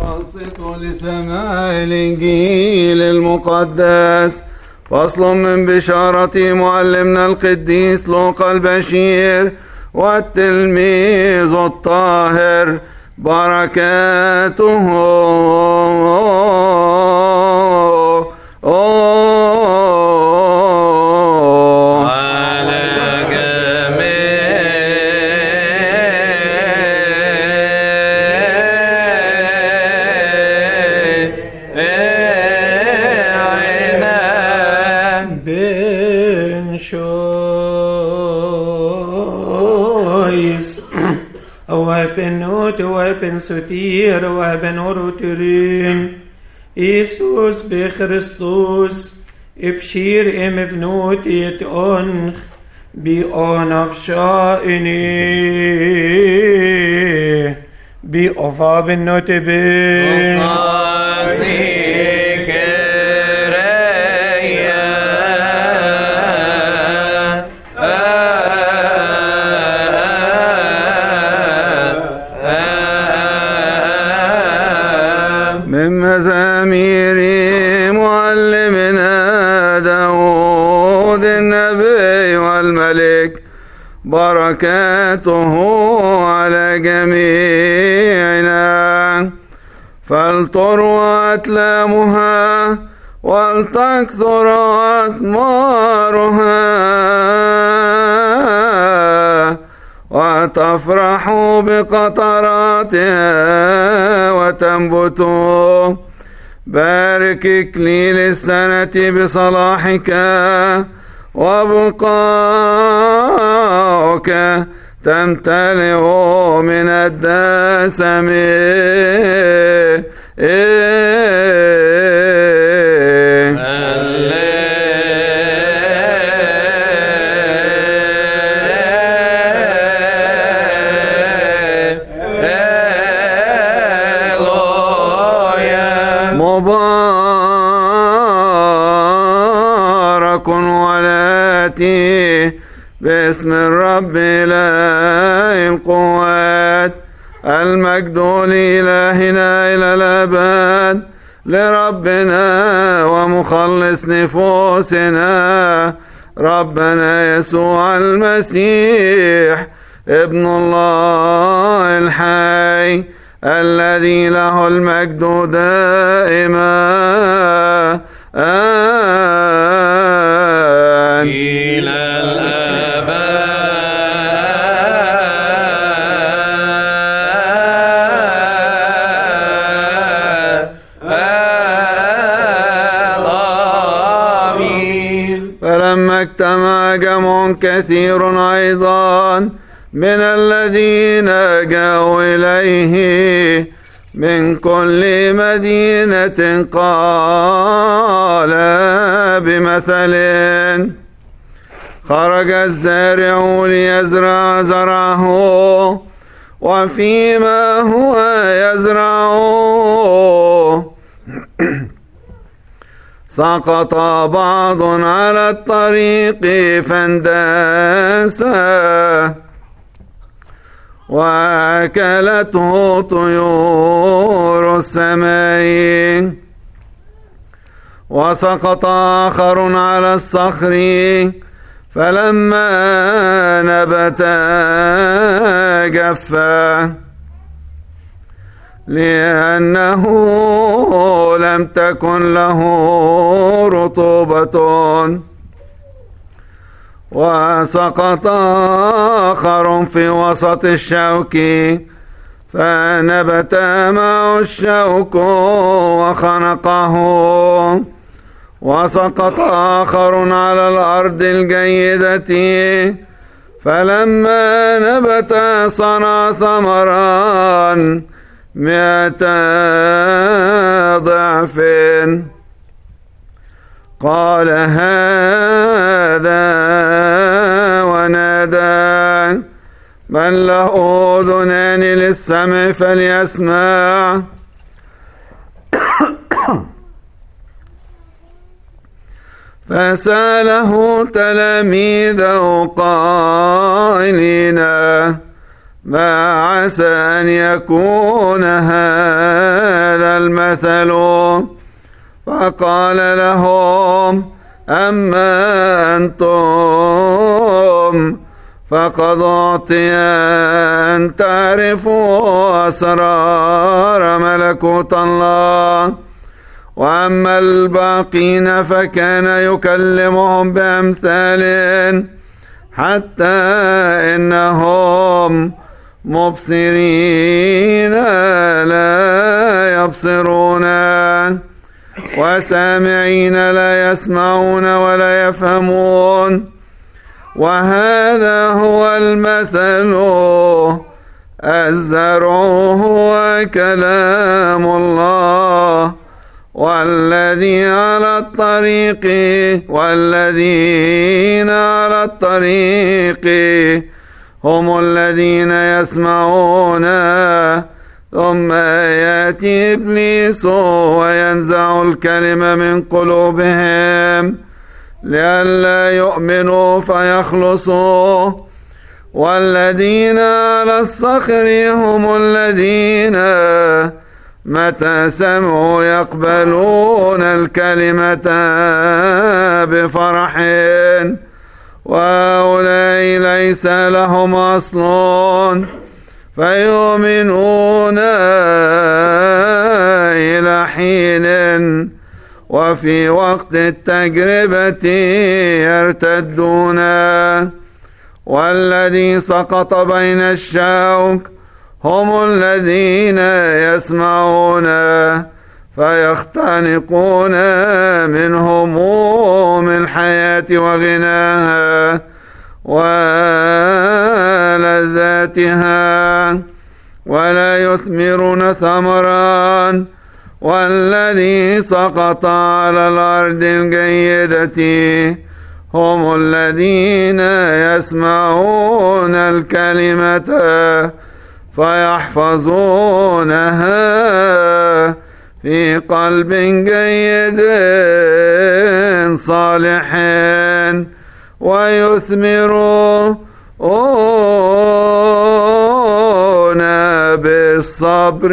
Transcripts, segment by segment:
واسط لسماع الإنجيل المقدس فصل من بشارة معلمنا القديس لوقا البشير والتلميذ الطاهر بركاته على جميعنا بن شويس وابن نوت وابن ستير وابن أوروترين إيسوس بخريستوس ابشير ام فنوت يتأنخ بأنف شائني بأفا بالنوت بن من مزامير معلمنا داود النبي والملك بركاته على جميعنا فلتر أتلامها ولتكثر أثمارها وتفرح بقطراتها وتنبت بارك إكليل السنة بصلاحك وبقاؤك تمتلئ من الدسم مبارك ولاتي باسم الرب إله القوات المجد لإلهنا إلى الأبد لربنا ومخلص نفوسنا ربنا يسوع المسيح ابن الله الحي الذي له المجد دائما آمين إلى الأبد آمين فلما اجتمع جمع كثير أيضا من الذين جاءوا إليه من كل مدينة قال بمثل خرج الزارع ليزرع زرعه وفيما هو يزرع سقط بعض على الطريق فانداسا واكلته طيور السماء وسقط اخر على الصخر فلما نبت جفا لأنه لم تكن له رطوبة وسقط آخر في وسط الشوك فنبت معه الشوك وخنقه وسقط آخر على الأرض الجيدة فلما نبت صنع ثمرا مئة ضعف قال هذا ونادى من له أذنان للسمع فليسمع فسأله تلاميذه قائلين ما عسى أن يكون هذا المثل فقال لهم أما أنتم فقد أعطي أن تعرفوا أسرار ملكوت الله وأما الباقين فكان يكلمهم بأمثال حتى إنهم مبصرين لا يبصرون وسامعين لا يسمعون ولا يفهمون وهذا هو المثل الزرع هو كلام الله والذي على الطريق والذين على الطريق هم الذين يسمعون ثم ياتي ابليس وينزع الكلمه من قلوبهم لئلا يؤمنوا فيخلصوا والذين على الصخر هم الذين متى سمعوا يقبلون الكلمة بفرح وهؤلاء ليس لهم أصل فيؤمنون إلى حين وفي وقت التجربة يرتدون والذي سقط بين الشوك هم الذين يسمعون فيختنقون من هموم الحياة وغناها ولذاتها ولا يثمرون ثمرا والذي سقط على الأرض الجيدة هم الذين يسمعون الكلمة فيحفظونها في قلب جيد صالح ويثمرون بالصبر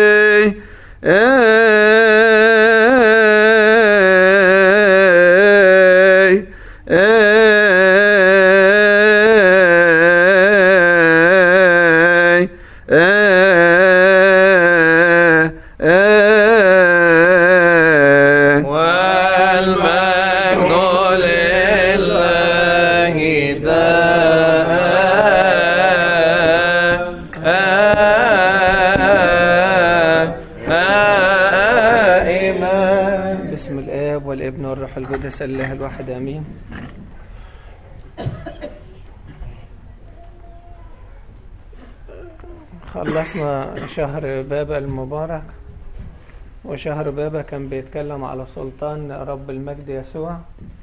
والمجد لله دائما باسم الآب والابن والروح القدس الله الواحد آمين خلصنا شهر بابا المبارك وشهر بابا كان بيتكلم على سلطان رب المجد يسوع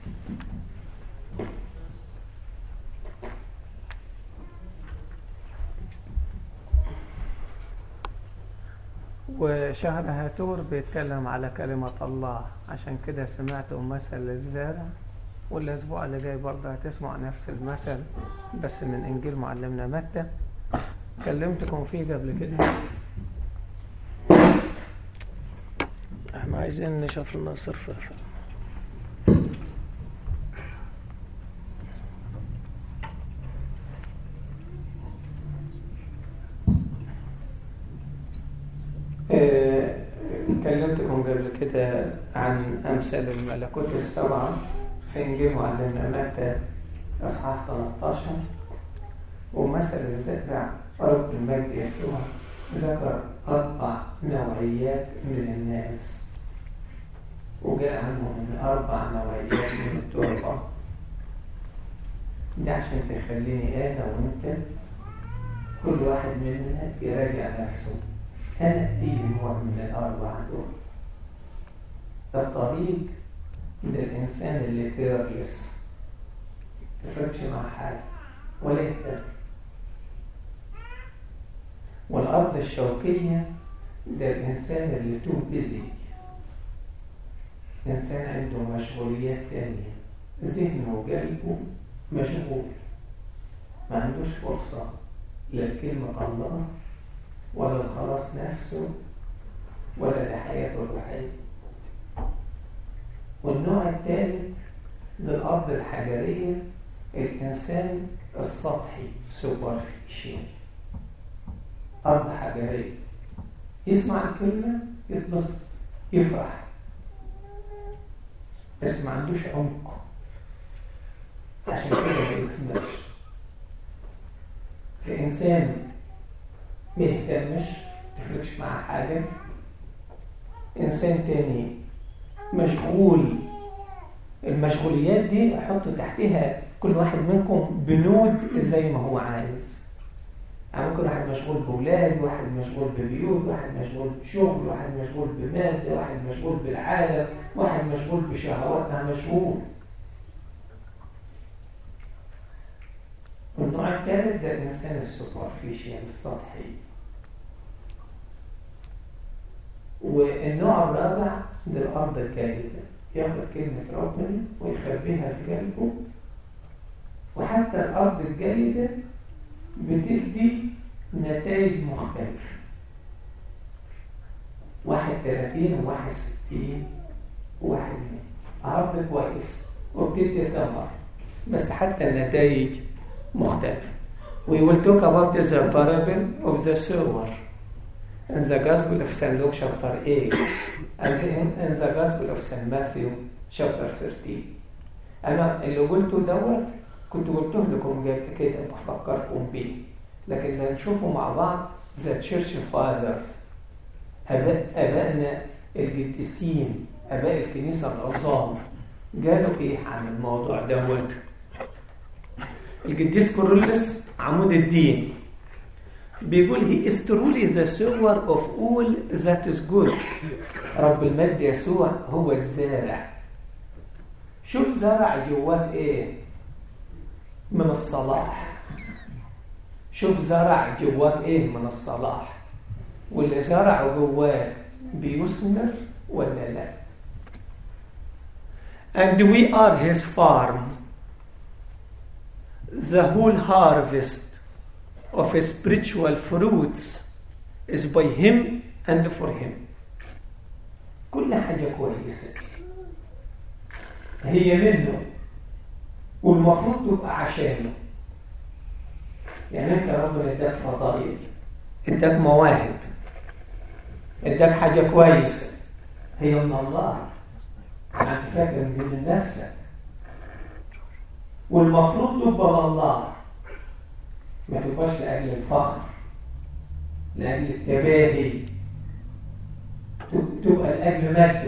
وشهر هاتور بيتكلم على كلمة الله عشان كده سمعتوا مثل الزارع والأسبوع اللي جاي برضه هتسمع نفس المثل بس من إنجيل معلمنا متى كلمتكم فيه قبل كده احنا عايزين نشوف لنا صرف آه، كلمتكم قبل كده عن أمثال الملكوت السبعة في إنجيل معلمنا متى إصحاح 13 ومثل الزرع رب المجد يسوع ذكر أربع نوعيات من الناس وجاء عنهم من أربع نوعيات من التربة ده عشان تخليني أنا وأنت كل واحد مننا يراجع نفسه أنا أي نوع من الأربعة دول الطريق ده الإنسان اللي كيرلس تفرقش مع حد ولا يهتم والأرض الشوكية ده الإنسان اللي تو بيزي إنسان عنده مشغوليات تانية ذهنه وقلبه مشغول ما عندوش فرصة لكلمة الله ولا لخلاص نفسه ولا لحياة حياته الروحية والنوع الثالث ده الأرض الحجرية الإنسان السطحي سوبرفيشال أرض حجرية يسمع الكلمة يتبسط يفرح بس ما عندوش عمق عشان كده ما يسمعش في إنسان ما يهتمش تفرقش معاه حاجة إنسان تاني مشغول المشغوليات دي أحط تحتها كل واحد منكم بنود زي ما هو عايز يعني ممكن واحد مشغول بأولاد واحد مشغول ببيوت واحد مشغول بشغل واحد مشغول بمادة واحد مشغول بالعالم واحد مشغول بشهواتها مشغول والنوع الثالث ده الإنسان السوبرفيشال السطحي والنوع الرابع ده الأرض الجيدة ياخد كلمة ربنا ويخبيها في قلبه وحتى الأرض الجيدة بتدي نتائج مختلفة واحد تلاتين وواحد ستين وواحد مية أرض كويس وبتدي ثمر بس حتى النتائج مختلفة We will talk about the parable of the sower in the Gospel of St. Luke chapter 8 and in, in the Gospel of St. Matthew chapter 13 أنا اللي قلته دوت كنت قلته لكم قبل كده بفكركم بيه لكن اللي هنشوفه مع بعض the Church Fathers أباء أبائنا القديسين أباء الكنيسة العظام قالوا إيه عن الموضوع دوت القديس كورولس عمود الدين بيقول he is truly the sower of all that is good رب المجد يسوع هو الزارع شوف زرع جواه ايه من الصلاح شوف زرع جواه ايه من الصلاح واللي زرع جواه بيثمر ولا لا and we are his farm the whole harvest of spiritual fruits is by him and for him كل حاجة كويسة هي منه والمفروض تبقى عشانه يعني انت ربنا اداك فضائل اداك مواهب اداك حاجة كويسة هي من الله انت فاكر دي من نفسك والمفروض تبقى لله ما تبقاش لأجل الفخر لأجل التباهي تبقى لأجل مجده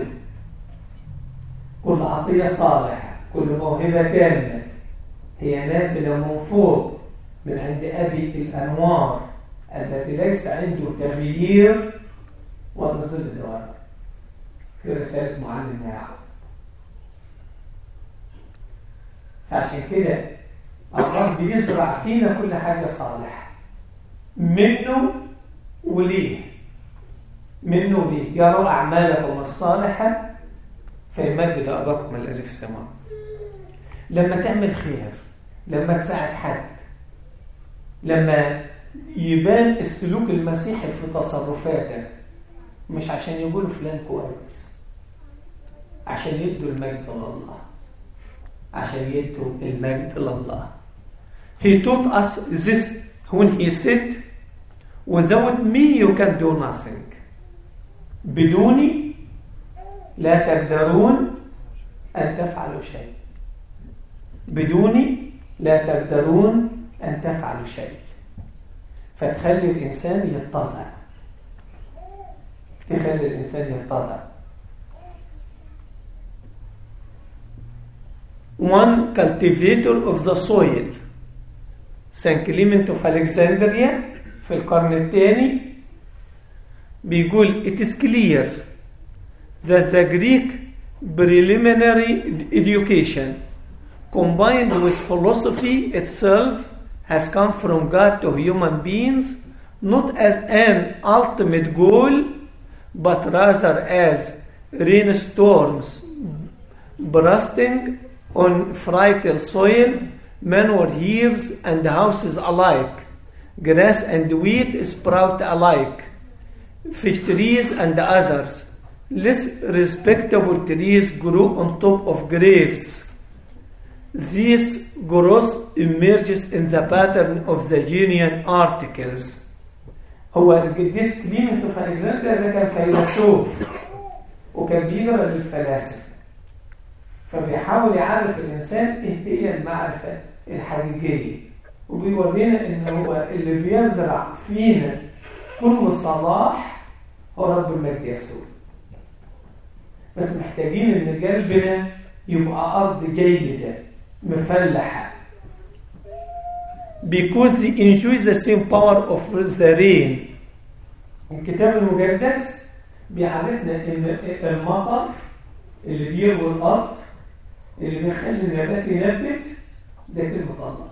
كل عطية صالحة كل موهبة تامة هي نازلة من فوق من عند أبي الأنوار الذي ليس عنده تغيير ولا ظل دوار في رسالة معلم يعقوب فعشان كده الله بيزرع فينا كل حاجة صالحة منه وليه منه وليه يروا أعمالكم الصالحة فيمجد أباكم الذي في السماء لما تعمل خير لما تساعد حد لما يبان السلوك المسيحي في تصرفاتك مش عشان يقولوا فلان كويس عشان يدوا المجد لله عشان يدوا المجد لله He taught us this when he said without me you can do nothing بدوني لا تقدرون أن تفعلوا شيء بدوني لا تقدرون أن تفعلوا شيء فتخلي الإنسان يتضع تخلي الإنسان يتضع one cultivator of the soil Saint Clement of Alexandria في القرن الثاني بيقول it is clear that the Greek preliminary education combined with philosophy itself has come from God to human beings not as an ultimate goal but rather as rainstorms bursting on fertile soil, manure heaps and houses alike, grass and wheat sprout alike, fig trees and others, less respectable trees grow on top of graves. This growth emerges in the pattern of the Genian articles. هو القديس كليمنت اوف الكسندر ده كان فيلسوف وكان بيقرا للفلاسفه فبيحاول يعرف الانسان ايه هي المعرفه الحقيقيه وبيورينا ان هو اللي بيزرع فينا كل صلاح هو رب المجد يسوع بس محتاجين ان قلبنا يبقى ارض جيده مفلحه because they enjoy the same power of the rain الكتاب المقدس بيعرفنا ان المطر اللي بيروي الارض اللي بيخلي النبات ينبت ده كلمه الله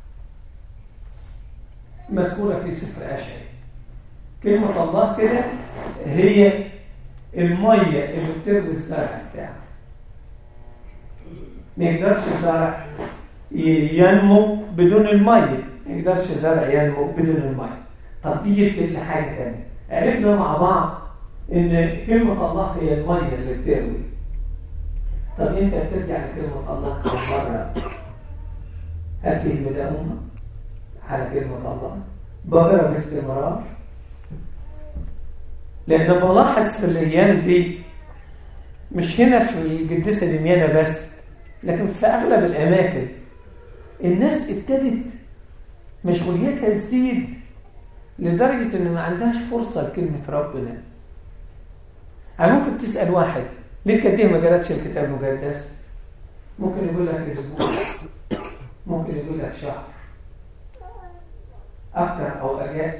مذكوره في سفر اشعياء كلمه الله كده هي الميه اللي بتروي الزرع بتاعه ما يقدرش الزرع ينمو بدون الميه ما يقدرش زرع ينمو بدون الميه طب دي كل حاجه ثانيه عرفنا مع بعض ان كلمه الله هي الميه اللي بتروي طب انت بترجع لكلمه الله كم مره هل فيه مداومه على كلمه الله بقرا باستمرار لان بلاحظ في الايام دي مش هنا في القديسه دميانه بس لكن في اغلب الاماكن الناس ابتدت مشغوليتها تزيد لدرجة إن ما عندهاش فرصة لكلمة ربنا. يعني ممكن تسأل واحد ليه قد ما قرأتش الكتاب المقدس؟ ممكن يقول لك أسبوع ممكن يقول لك شهر أكثر أو أقل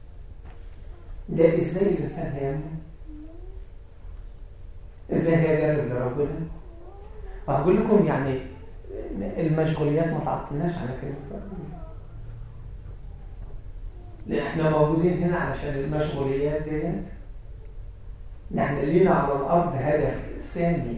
ده إزاي الإنسان هيعمل؟ إزاي هيقرب لربنا؟ أقول لكم يعني المشغوليات ما تعطلناش على كلمة ربنا لأن احنا موجودين هنا علشان المشغوليات ديت نحن لينا على الأرض هدف سامي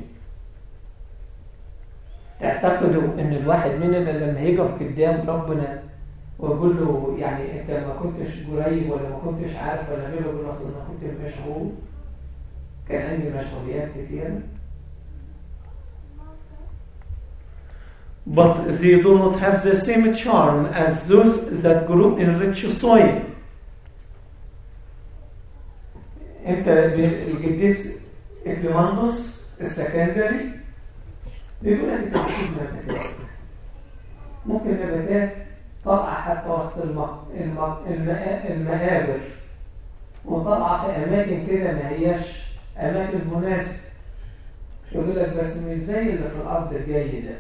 تعتقدوا إن الواحد مننا لما يقف قدام ربنا ويقول له يعني أنت ما كنتش قريب ولا ما كنتش عارف ولا غيره يقول أصل ما كنت مشغول كان عندي مشغوليات كتيرة but they do not have the same charm as those that grew in rich soil. انت القديس اكليماندوس السكندري بيقول لك انت بتشوف نباتات ممكن نباتات طالعه حتى وسط المق... المق... المق... المقابر وطالعه في اماكن كده ما هياش اماكن مناسبه يقول لك بس مش زي اللي في الارض الجيده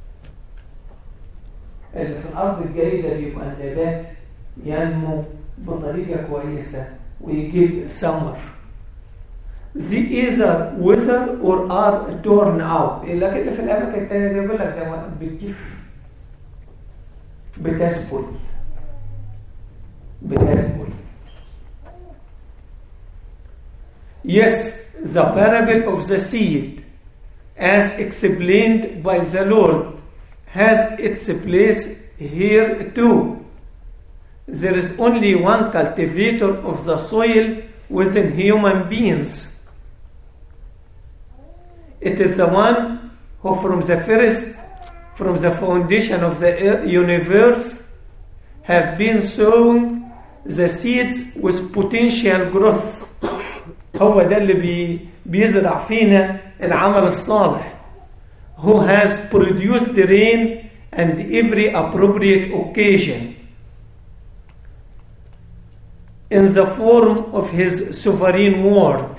اللي في الأرض الجيدة بيبقى النبات ينمو بطريقة كويسة ويجيب ثمر. They either wither or are torn out. لكن اللي في الأماكن التانية دي بيقول لك ده بتجف بتسبل بتسبل. Yes, the parable of the seed as explained by the Lord has its place here too. There is only one cultivator of the soil within human beings. It is the one who, from the first, from the foundation of the universe, have been sowing the seeds with potential growth. هو ده اللي بي بيزرع فينا العمل الصالح. who has produced the rain and every appropriate occasion in the form of his sovereign word.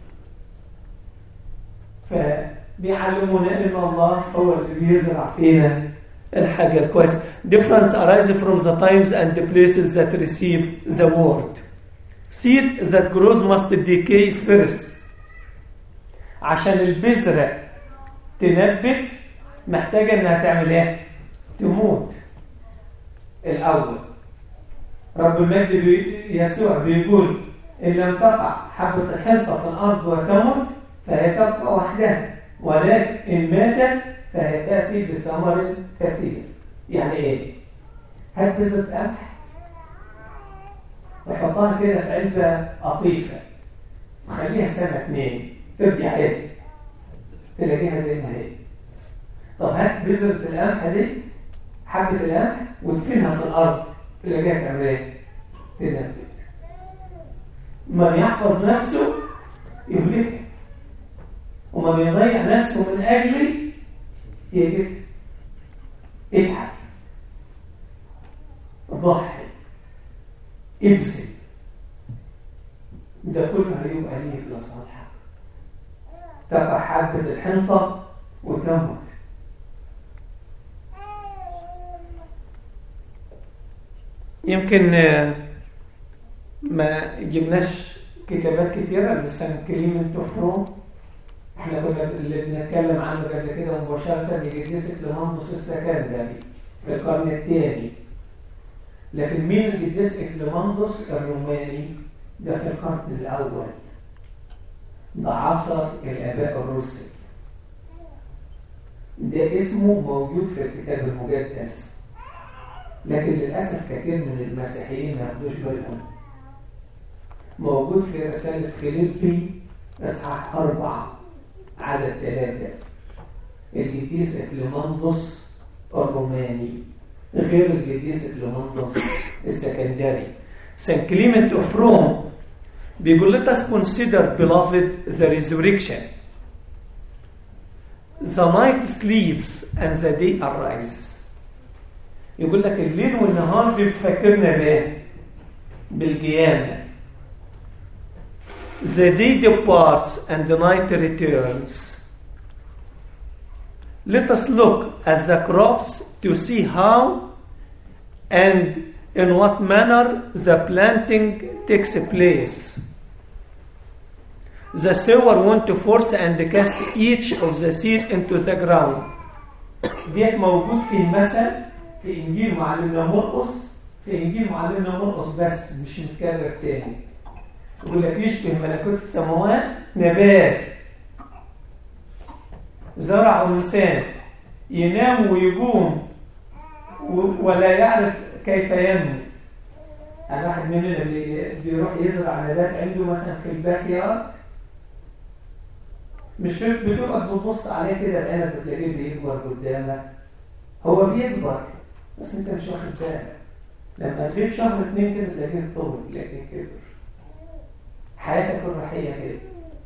فبيعلمونا ان الله هو اللي بيزرع فينا الحاجه الكويسه. Difference arises from the times and the places that receive the word. Seed that grows must decay first. عشان البذره تنبت محتاجة انها تعمل ايه؟ تموت الاول رب المجد بي يسوع بيقول ان لم تقع حبة الحنطة في الارض وتمت فهي تبقى وحدها ولكن ان ماتت فهي تاتي بثمر كثير يعني ايه؟ هات بذرة قمح وحطها كده في علبة قطيفة وخليها سنة اتنين ترجع ايه تلاقيها زي ما هي طب هات بذرة القمح دي حبة القمح وادفنها في الأرض تلاقيها تعمل ايه تنبت من يحفظ نفسه يهلكها ومن يضيع نفسه من أجلي يجد اتعب ضحي ابذل ده كله هيبقى ليك لصالحك تبقى حبة الحنطة وتموت يمكن آه، ما جبناش كتابات كتيرة لسان كليمنت اوف روم احنا كنا اللي بنتكلم عنه قبل كده مباشرة القديس كليماندوس السكندري في القرن الثاني لكن مين القديس كليماندوس الروماني ده في القرن الأول ده عصر الآباء الرسل ده اسمه موجود في الكتاب المقدس لكن للأسف كثير من المسيحيين ما ياخدوش بالهم موجود في رسالة فيليبي إصحاح أربعة عدد ثلاثة القديس إكليماندوس الروماني غير القديس إكليماندوس السكندري Saint Clement of Rome بيقول let us consider beloved the resurrection the night sleeps and the day arises يقول لك الليل والنهار بتفكرنا بايه بالقيامة the day departs and the night returns let us look at the crops to see how and in what manner the planting takes place the sower went forth and cast each of the seed into the ground ديت موجود في المثل في انجيل معلمنا مرقس في انجيل معلمنا مرقس بس مش متكرر تاني يقول لك يشبه ملكوت السماوات نبات زرع انسان ينام ويقوم و- ولا يعرف كيف ينمو يعني واحد مننا بي- بيروح يزرع نبات عنده مثلا في الباك يارد مش بتقعد بتبص عليه كده العنب بتلاقيه بيكبر قدامك هو بيكبر بس انت مش واخد بالك لما تغيب شهر اتنين كده تلاقيه طول تلاقيه كبر حياتك الروحيه كده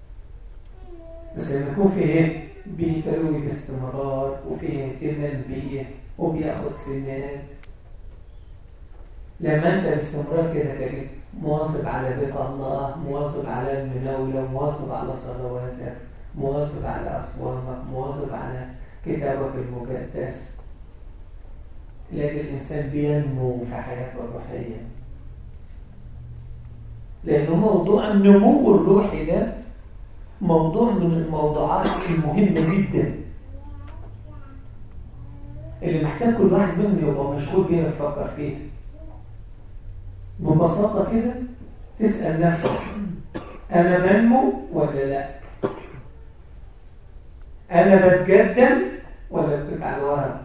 بس لما يكون في ايه بيتروي باستمرار وفيه اهتمام بيه وبياخد سنات لما انت باستمرار كده تلاقيه مواظب على بيت الله مواظب على المناولة مواظب على صلواتك مواظب على أصوامك مواظب على كتابك المقدس تلاقي الإنسان بينمو في حياته الروحية لأنه موضوع النمو الروحي ده موضوع من الموضوعات المهمة جدا اللي محتاج كل واحد منهم يبقى مشغول بيها يفكر فيها ببساطة كده تسأل نفسك أنا بنمو ولا لا؟ أنا بتقدم ولا برجع لورا؟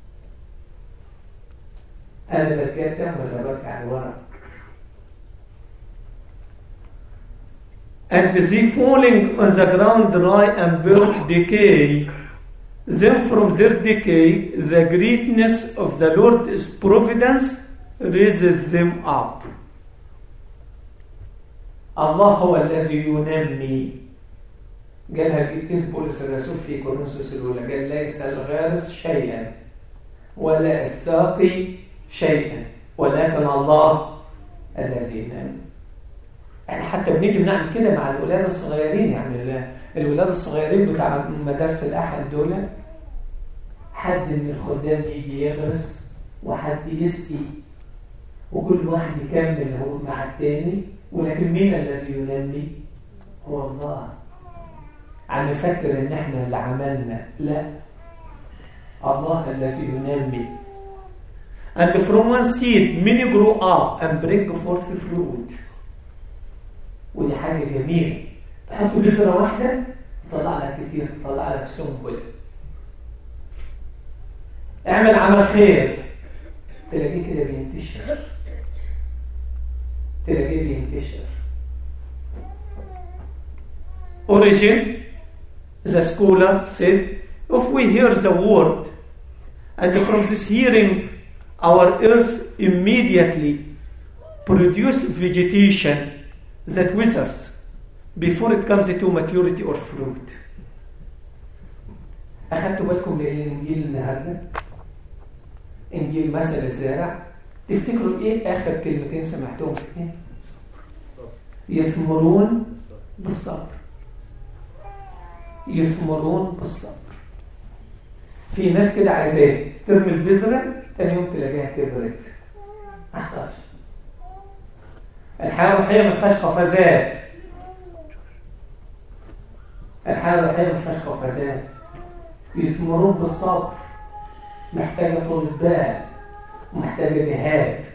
أنا بتقدم ولا برجع لورا؟ And the falling on the ground dry and burnt decay, then from their decay, the greatness of the Lord's providence raises them up. الله هو الذي ينمي قالها القديس بولس الرسول في كورنثوس الاولى قال ليس الغارس شيئا ولا الساقي شيئا ولكن الله الذي ينمي يعني حتى بنيجي بنعمل كده مع الولاد الصغيرين يعني ال- الولاد الصغيرين بتاع مدارس الاحد دول حد من الخدام يجي يغرس وحد يسقي وكل واحد يكمل هو مع التاني ولكن مين الذي ينمي هو الله عم نفكر ان احنا اللي عملنا لا الله الذي ينمي and from one seed many grow up and bring forth fruit ودي حاجة جميلة تحط بذرة واحدة تطلع لك كتير تطلع لك سنبل اعمل عمل خير تلاقيه كده بينتشر تلاقيه بينتشر Origin, the scholar said, if we hear the word, and from this hearing, our earth immediately produce vegetation that withers before it comes to maturity or fruit. أخدتوا بالكم لإنجيل النهارده؟ إنجيل مثل الزارع تفتكروا إيه آخر كلمتين سمعتهم فيه؟ يثمرون بالصبر يثمرون بالصبر في ناس كده عايزاه ترمي البذرة تاني يوم تلاقيها كبرت ما حصلش الحياة الروحية ما فيهاش قفزات الحياة الروحية ما فيهاش قفزات يثمرون بالصبر محتاجة طول بال محتاجة جهاد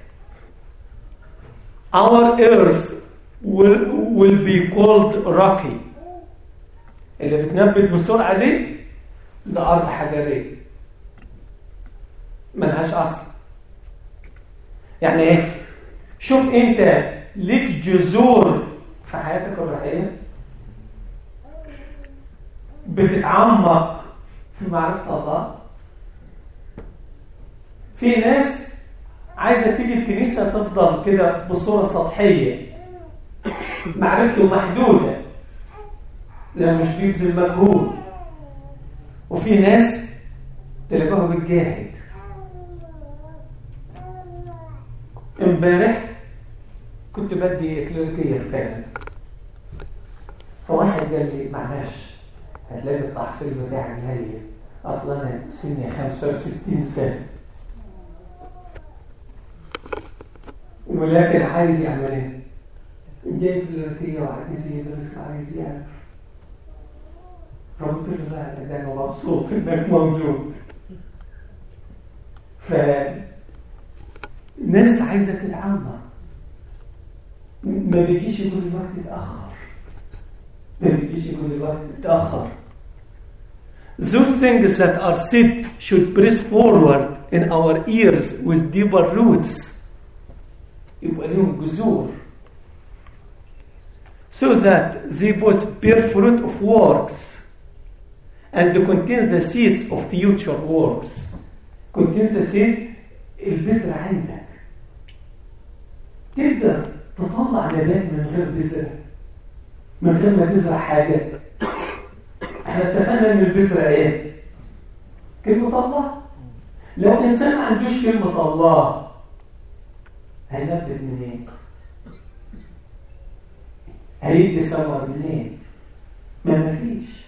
Our earth will, will be called rocky اللي بتنبت بسرعة دي ده أرض حجرية ملهاش أصل يعني إيه؟ شوف أنت ليك جذور في حياتك الروحية بتتعمق في معرفة الله في ناس عايزة تيجي الكنيسة تفضل كده بصورة سطحية معرفته محدودة لا مش بيبذل مجهود وفي ناس تلاقوها بتجاهد امبارح كنت بدي اكليريكيه فعلا فواحد قال لي معلش هتلاقي التحصيل بتاعك قليل اصلا انا سني 65 سنه ولكن عايز يعمل ايه؟ جاي اكليريكيه وعايز يدرس وعايز يعمل قلت له لا ده انا مبسوط انك موجود ف ناس عايزه تتعمق ما بيجيش يقول الوقت اتاخر ما بيجيش يقول الوقت اتاخر Those things that are said should press forward in our ears with deeper roots. يبقى لهم جذور. So that they both bear fruit of works and contain the seeds of future works. Contain the seed البذرة عندك. تقدر تطلع نبات من غير بذرة من غير ما تزرع حاجة احنا اتفقنا ان البذرة ايه؟ كلمة الله لو انسان ما عندوش كلمة الله هينبت منين؟ هيدي ثمر منين؟ ما مفيش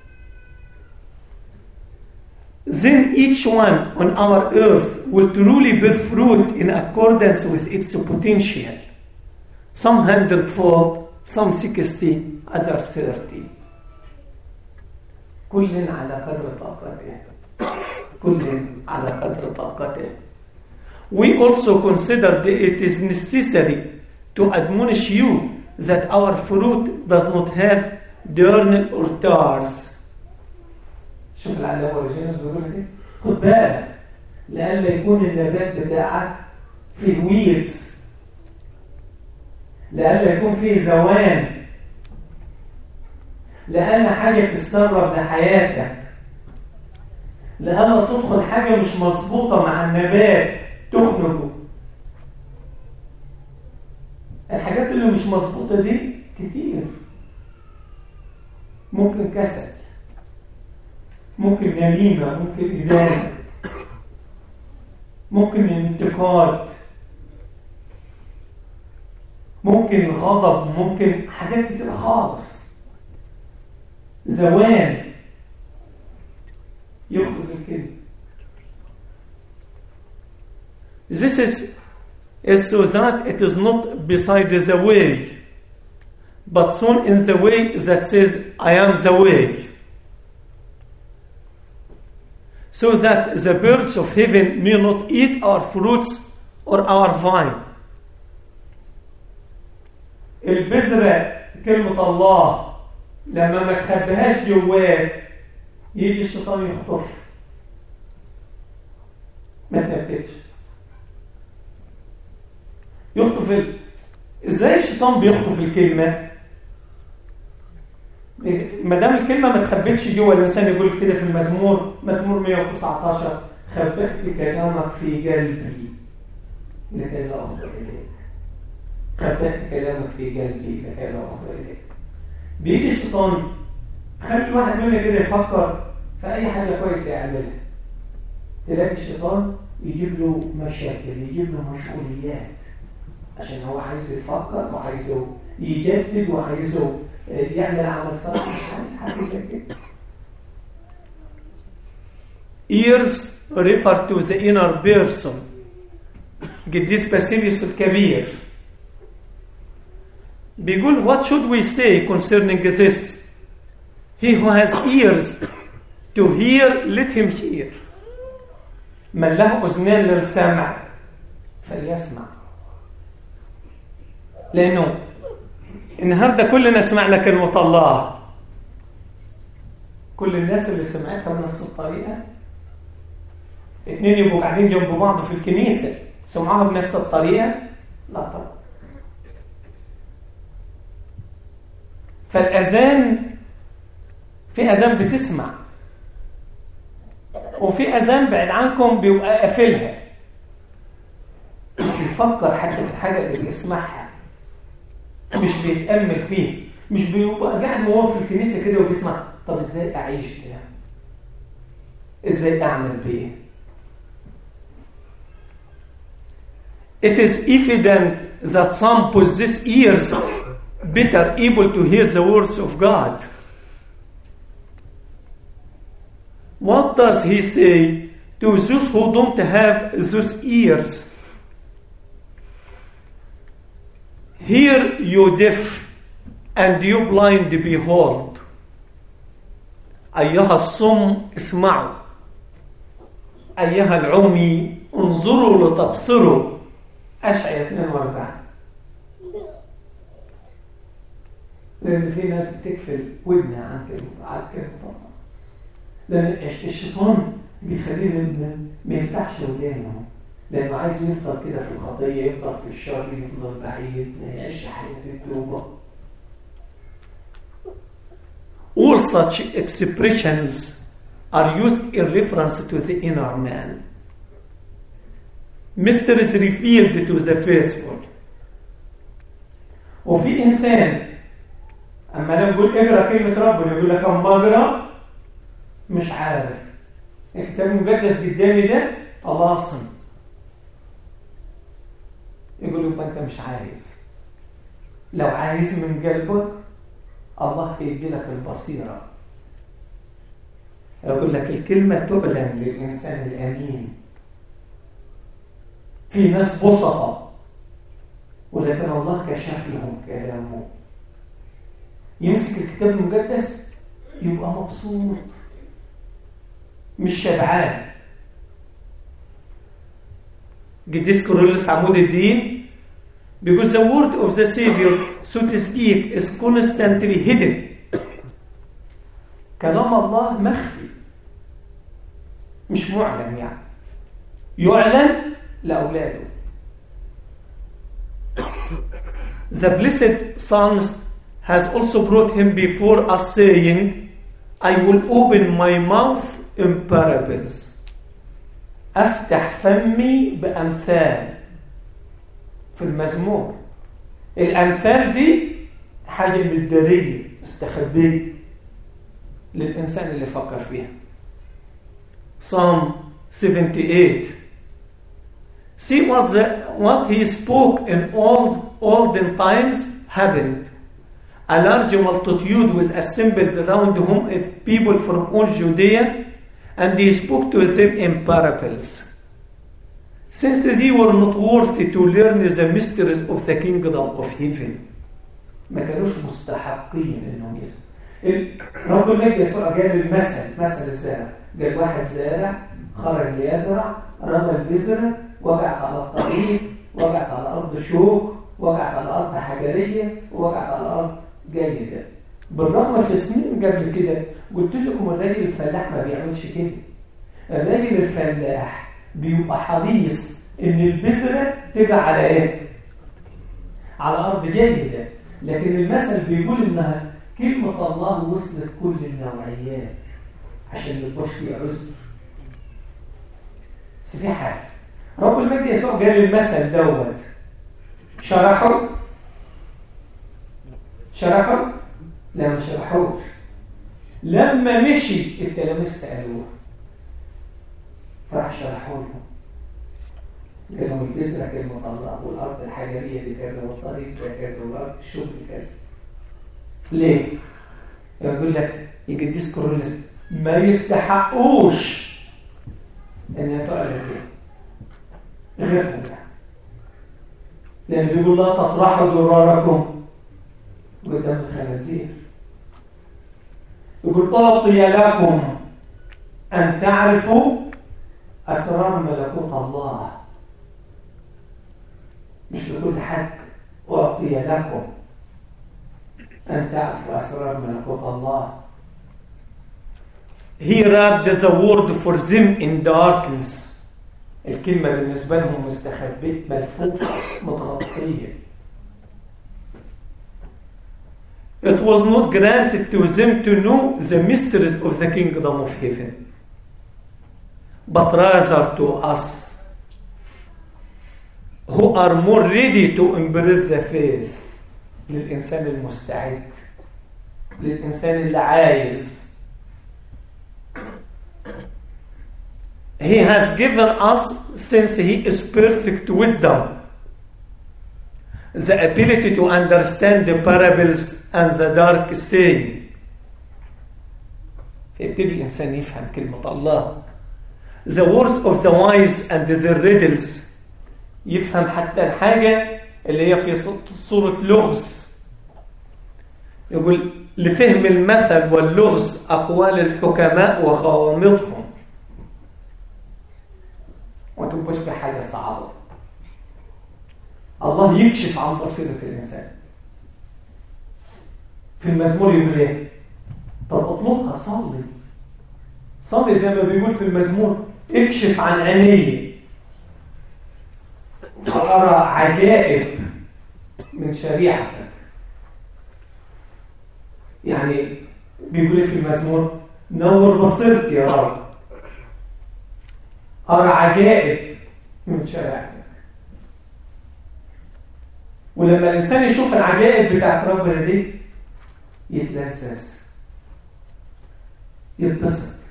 then each one on our earth will truly bear fruit in accordance with its potential. Some hundredfold, some sixty, other thirty. كل على قدر طاقته. كل على قدر طاقته. We also consider that it is necessary to admonish you that our fruit does not have diurnal or tars. شوف العلامة والجنس بيقولوا ايه؟ خد بالك لألا يكون النبات بتاعك فيه ويدز لألا يكون فيه زوان لأن حاجة تسرب لحياتك لألا تدخل حاجة مش مظبوطة مع النبات تخنقه الحاجات اللي مش مظبوطة دي كتير ممكن كسل ممكن نميمة ممكن إدانة ممكن انتقاد ممكن غضب ممكن حاجات كتير خالص زوان يخرج الكلمة This is, is so that it is not beside the way, but soon in the way that says, I am the way. so that the birds of heaven may not eat our fruits or our vine. البذرة كلمة الله لما ما تخبيهاش جواك يجي الشيطان يخطف ما تنبتش يخطف ال... ازاي الشيطان بيخطف الكلمة ما دام الكلمه ما تخبتش جوه الانسان يقول كده في المزمور مزمور 119 خبأت كلامك في قلبي لكي لا افضل اليك خبأت كلامك في قلبي لكي لا افضل اليك بيجي الشيطان خلي الواحد مننا كده يفكر في اي حاجه كويسه يعملها تلاقي الشيطان يجيب له مشاكل يجيب له مشغوليات عشان هو عايز يفكر وعايزه يجدد وعايزه يعمل عمل صالح مش عايز حاجه زي كده Ears refer to the inner person. قديس باسيليوس الكبير بيقول what should we say concerning this he who has ears to hear let him hear من له اذنان للسمع فليسمع لانه النهارده كلنا سمعنا كلمه الله كل الناس اللي سمعتها بنفس الطريقه اتنين يبقوا قاعدين جنب بعض في الكنيسه سمعوها بنفس الطريقه لا طبعا فالاذان في اذان بتسمع وفي اذان بعد عنكم بيبقى قافلها مش بيفكر حتى في الحاجه اللي بيسمعها مش بيتامل فيه مش بيبقى قاعد وهو في الكنيسه كده وبيسمع طب ازاي اعيش ده ازاي اعمل بيه It is evident that some possess ears better able to hear the words of God. What does he say to those who don't have those ears? Hear you deaf and you blind behold. أيها الصم اسمعوا أيها العمي انظروا لتبصروا أشعية 42 لأن في ناس بتقفل ودنها عن كلمة عن كلمة الله لأن الشيطان بيخليه ما يفتحش ودانه لأنه عايز يفضل كده في الخطية يفضل في الشر يفضل بعيد ما يعيش حياة التوبة All such expressions are used in reference to the inner man. Mysteries revealed to the faithful. وفي إنسان أما أنا بقول اقرأ كلمة ربنا يقول لك أما أقرأ مش عارف الكتاب المقدس قدامي ده طلاسم يقول يبقى أنت مش عايز لو عايز من قلبك الله هيدي لك البصيرة يقول لك الكلمة تعلن للإنسان الأمين في ناس بسطة ولكن الله كشف لهم كلامه يمسك الكتاب المقدس يبقى مبسوط مش شبعان قديس كورولوس عمود الدين بيقول the word of the Savior so to speak is constantly hidden كلام الله مخفي مش معلن يعني يعلن لأولاده The blessed psalmist has also brought him before us saying, I will open my mouth in parables. أفتح فمي بأمثال في المزمور الأمثال دي حاجة مدارية مستخبية للإنسان اللي فكر فيها Psalm 78 See what, the, what he spoke in old, olden times happened. A large multitude was assembled around him of people from all Judea, and he spoke to them in parables. Since they were not worthy to learn the mysteries of the kingdom of heaven. ما كانوش مستحقين انهم يسمعوا رب المجد يسوع جاب المثل مثل الزارع قال واحد زارع خرج ليزرع رمى البذره وقعت على الطريق وقعت على ارض شوك وقعت على ارض حجريه وقعت على ارض جيده بالرغم في سنين قبل كده قلت لكم الراجل الفلاح ما بيعملش كده الراجل الفلاح بيبقى حريص ان البذره تبقى على ايه على ارض جيده لكن المثل بيقول انها كلمة الله وصلت كل النوعيات عشان ما يبقاش فيه عذر بس في حاجة رب المجد يسوع قال المثل دوت شرحه شرحه لا ما شرحوش لما مشي التلاميذ سألوه فراح شرحوا لهم قال لهم البذرة كلمة الله والأرض الحجرية دي كذا والطريق ده كذا والأرض الشغل كذا ليه؟ يقول لك القديس كورولوس ما يستحقوش ان يتعلم به غيرهم يعني لان بيقول لا تطرحوا ضراركم قدام الخنازير يقول أعطي لكم أن تعرفوا أسرار ملكوت الله مش لكل حد أعطي لكم أن تعرفوا أسرار ملكوت الله He read the word for them in darkness الكلمة بالنسبة لهم مستخبية ملفوفة متغطية It was not granted to them to know the mysteries of the kingdom of heaven, but rather to us who are more ready to embrace the faith للإنسان المستعد للإنسان اللي عايز He has given us, since He is perfect wisdom, the ability to understand the parables and the dark saying. فيبتدي الإنسان يفهم كلمة الله. The words of the wise and the riddles يفهم حتى الحاجة اللي هي في صورة لغز. يقول لفهم المثل واللغز أقوال الحكماء وغوامضهم. وما تبقاش في حاجة صعبة. الله يكشف عن بصيرة الإنسان في المزمور يقول إيه؟ طب اطلبها صلي صلي زي ما بيقول في المزمور اكشف عن عيني فأرى عجائب من شريعتك يعني بيقول في المزمور نور بصيرتي يا رب أرى عجائب من شريعتك ولما الإنسان يشوف العجائب بتاعت ربنا دي يتلذذ يتبسط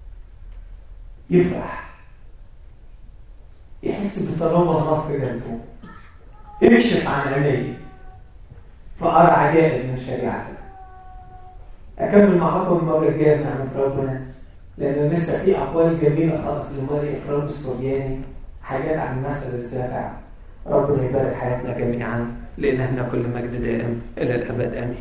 يفرح يحس بسلام الله في قلبه اكشف عن عيني فأرى عجائب من شريعتك أكمل معاكم المرة الجاية بنعمة ربنا لأن لسه في أقوال جميلة خالص لماري إفرام السورياني حاجات عن مثل الزارع ربنا يبارك حياتنا جميعا لإلهنا كل مجد دائم إلى الأبد آمين